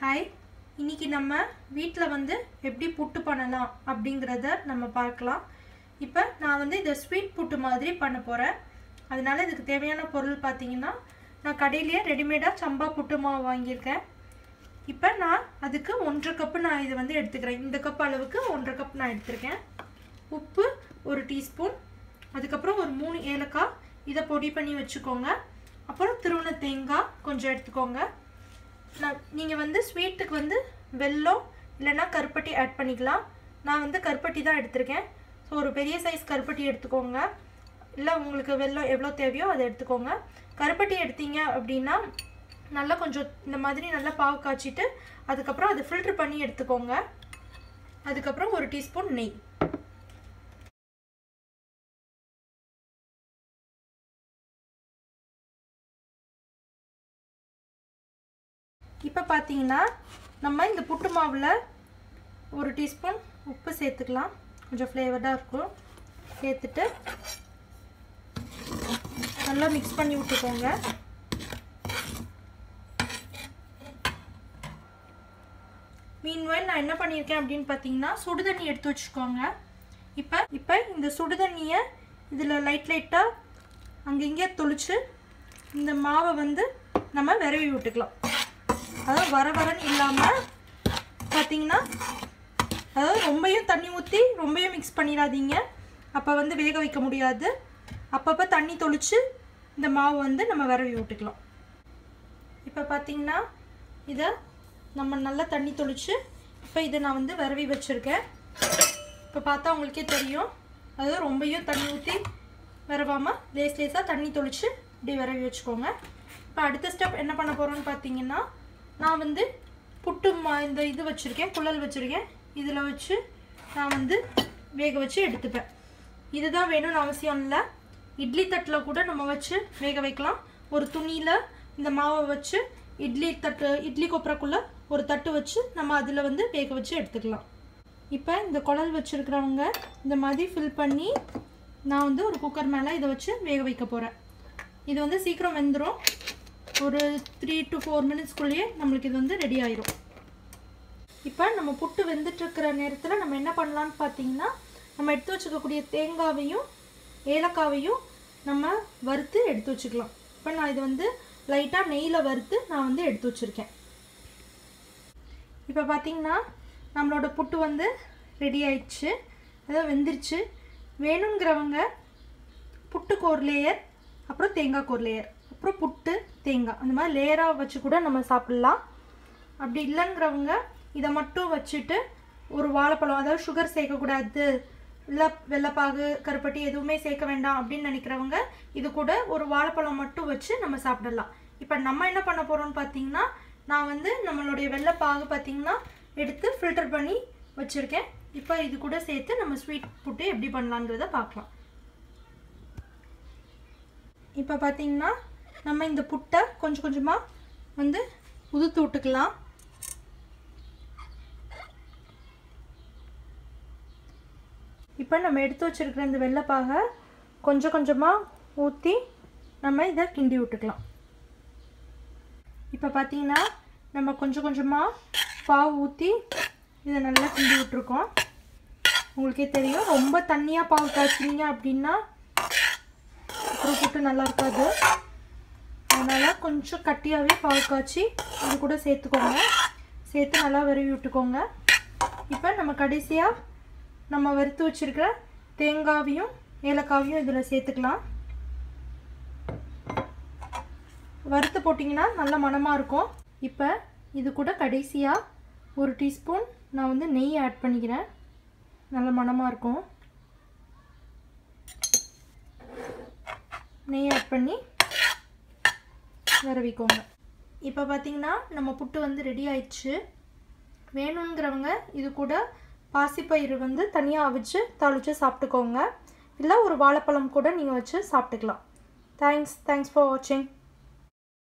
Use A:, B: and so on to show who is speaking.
A: hi இன்னைக்கு நம்ம வீட்டில் வந்து எப்படி புட்டு பண்ணலாம் அப்படிங்கிறத நம்ம பார்க்கலாம் இப்போ நான் வந்து இதை ஸ்வீட் புட்டு மாதிரி பண்ண போகிறேன் அதனால இதுக்கு தேவையான பொருள் பார்த்தீங்கன்னா நான் கடையிலேயே ரெடிமேடாக சம்பா புட்டு மாவு வாங்கியிருக்கேன் இப்போ நான் அதுக்கு ஒன்றரை கப்பு நான் இதை வந்து எடுத்துக்கிறேன் இந்த கப் அளவுக்கு ஒன்றரை கப் நான் எடுத்திருக்கேன் உப்பு ஒரு டீஸ்பூன் அதுக்கப்புறம் ஒரு மூணு ஏலக்காய் இதை பொடி பண்ணி வச்சுக்கோங்க அப்புறம் திருவண்ண தேங்காய் கொஞ்சம் எடுத்துக்கோங்க நான் நீங்கள் வந்து ஸ்வீட்டுக்கு வந்து வெல்லம் இல்லைன்னா கருப்பட்டி ஆட் பண்ணிக்கலாம் நான் வந்து கருப்பட்டி தான் எடுத்திருக்கேன் ஸோ ஒரு பெரிய சைஸ் கருப்பட்டி எடுத்துக்கோங்க இல்லை உங்களுக்கு வெல்லம் எவ்வளோ தேவையோ அதை எடுத்துக்கோங்க கருப்பட்டி எடுத்தீங்க அப்படின்னா நல்லா கொஞ்சம் இந்த மாதிரி நல்லா பாவு காய்ச்சிட்டு அதுக்கப்புறம் அதை ஃபில்ட்ரு பண்ணி எடுத்துக்கோங்க அதுக்கப்புறம் ஒரு டீஸ்பூன் நெய் இப்போ பார்த்தீங்கன்னா நம்ம இந்த புட்டு மாவில் ஒரு டீஸ்பூன் உப்பு சேர்த்துக்கலாம் கொஞ்சம் ஃப்ளேவர்டாக இருக்கும் சேர்த்துட்டு நல்லா மிக்ஸ் பண்ணி விட்டுக்கோங்க மீன்வெல் நான் என்ன பண்ணியிருக்கேன் அப்படின்னு பார்த்தீங்கன்னா சுடுதண்ணி எடுத்து வச்சுக்கோங்க இப்போ இப்போ இந்த சுடுதண்ணியை இதில் லைட் லைட்டாக அங்கங்கே தொளிச்சு இந்த மாவை வந்து நம்ம விரவி விட்டுக்கலாம் அதாவது வர வரன்னு இல்லாமல் பார்த்தீங்கன்னா அதாவது ரொம்பையும் தண்ணி ஊற்றி ரொம்பையும் மிக்ஸ் பண்ணிடாதீங்க அப்போ வந்து வேக வைக்க முடியாது அப்பப்போ தண்ணி தொளிச்சு இந்த மாவு வந்து நம்ம விரவி விட்டுக்கலாம் இப்போ பார்த்தீங்கன்னா இதை நம்ம நல்லா தண்ணி தொளிச்சு இப்போ இதை நான் வந்து விரவி வச்சுருக்கேன் இப்போ பார்த்தா உங்களுக்கே தெரியும் அதாவது ரொம்பையும் தண்ணி ஊற்றி விரவாமல் லேஸ் லேஸாக தண்ணி தொளிச்சு இப்படி விரவி வச்சுக்கோங்க இப்போ அடுத்த ஸ்டெப் என்ன பண்ண போகிறோன்னு பார்த்தீங்கன்னா நான் வந்து புட்டு மா இந்த இது வச்சுருக்கேன் குழல் வச்சுருக்கேன் இதில் வச்சு நான் வந்து வேக வச்சு எடுத்துப்பேன் இதுதான் வேணும்னு அவசியம் இல்லை இட்லி தட்டில் கூட நம்ம வச்சு வேக வைக்கலாம் ஒரு துணியில் இந்த மாவை வச்சு இட்லி தட்டு இட்லி கொப்பரைக்குள்ளே ஒரு தட்டு வச்சு நம்ம அதில் வந்து வேக வச்சு எடுத்துக்கலாம் இப்போ இந்த குழல் வச்சுருக்கிறவங்க இந்த மாதிரி ஃபில் பண்ணி நான் வந்து ஒரு குக்கர் மேலே இதை வச்சு வேக வைக்க போகிறேன் இது வந்து சீக்கிரம் வெந்துடும் ஒரு த்ரீ டு ஃபோர் மினிட்ஸ்க்குள்ளேயே நம்மளுக்கு இது வந்து ரெடி ஆயிரும் இப்போ நம்ம புட்டு வெந்துட்டுருக்கிற நேரத்தில் நம்ம என்ன பண்ணலான்னு பார்த்தீங்கன்னா நம்ம எடுத்து வச்சுக்கக்கூடிய தேங்காவையும் ஏலக்காவையும் நம்ம வறுத்து எடுத்து வச்சுக்கலாம் இப்போ நான் இது வந்து லைட்டாக நெய்யில் வறுத்து நான் வந்து எடுத்து வச்சுருக்கேன் இப்போ பார்த்தீங்கன்னா நம்மளோட புட்டு வந்து ரெடி ஆயிடுச்சு அதாவது வெந்துருச்சு வேணுங்கிறவங்க புட்டுக்கு ஒரு லேயர் அப்புறம் தேங்காய்க்கு ஒரு லேயர் அப்புறம் புட்டு தேங்காய் அந்த மாதிரி லேயராக வச்சு கூட நம்ம சாப்பிட்லாம் அப்படி இல்லைங்கிறவங்க இதை மட்டும் வச்சுட்டு ஒரு வாழைப்பழம் அதாவது சுகர் சேர்க்கக்கூடாது இல்லை வெள்ளைப்பாகு கருப்பட்டி எதுவுமே சேர்க்க வேண்டாம் அப்படின்னு நினைக்கிறவங்க இது கூட ஒரு வாழைப்பழம் மட்டும் வச்சு நம்ம சாப்பிடலாம் இப்போ நம்ம என்ன பண்ண போகிறோம்னு பார்த்தீங்கன்னா நான் வந்து நம்மளுடைய வெள்ளைப்பாகு பார்த்தீங்கன்னா எடுத்து ஃபில்டர் பண்ணி வச்சுருக்கேன் இப்போ இது கூட சேர்த்து நம்ம ஸ்வீட் புட்டு எப்படி பண்ணலாங்கிறத பார்க்கலாம் இப்போ பார்த்தீங்கன்னா நம்ம இந்த புட்டை கொஞ்சம் கொஞ்சமாக வந்து உதுத்து விட்டுக்கலாம் இப்போ நம்ம எடுத்து வச்சுருக்கிற இந்த வெள்ளைப்பாகை கொஞ்சம் கொஞ்சமாக ஊற்றி நம்ம இதை கிண்டி விட்டுக்கலாம் இப்போ பார்த்தீங்கன்னா நம்ம கொஞ்சம் கொஞ்சமாக பாவு ஊற்றி இதை நல்லா கிண்டி விட்ருக்கோம் உங்களுக்கே தெரியும் ரொம்ப தண்ணியாக பாவு காய்ச்சினீங்க அப்படின்னா அப்புறம் புட்டு நல்லா இருக்காது அதனால் கொஞ்சம் கட்டியாகவே பாவு காய்ச்சி அது கூட சேர்த்துக்கோங்க சேர்த்து நல்லா விரவி விட்டுக்கோங்க இப்போ நம்ம கடைசியாக நம்ம வறுத்து வச்சுருக்கிற தேங்காவையும் ஏலக்காவையும் இதில் சேர்த்துக்கலாம் வறுத்து போட்டிங்கன்னா நல்ல மணமாக இருக்கும் இப்போ இது கூட கடைசியாக ஒரு டீஸ்பூன் நான் வந்து நெய் ஆட் பண்ணிக்கிறேன் நல்ல மணமாக இருக்கும் நெய் ஆட் பண்ணி விரவிக்கோங்க இப்போ பார்த்தீங்கன்னா நம்ம புட்டு வந்து ரெடி ஆயிடுச்சு வேணுங்கிறவங்க இது கூட பாசிப்பயிறு வந்து தனியாக அவிச்சு தாளித்து சாப்பிட்டுக்கோங்க இல்லை ஒரு வாழைப்பழம் கூட நீங்கள் வச்சு சாப்பிட்டுக்கலாம் தேங்க்ஸ் தேங்க்ஸ் ஃபார் வாட்சிங்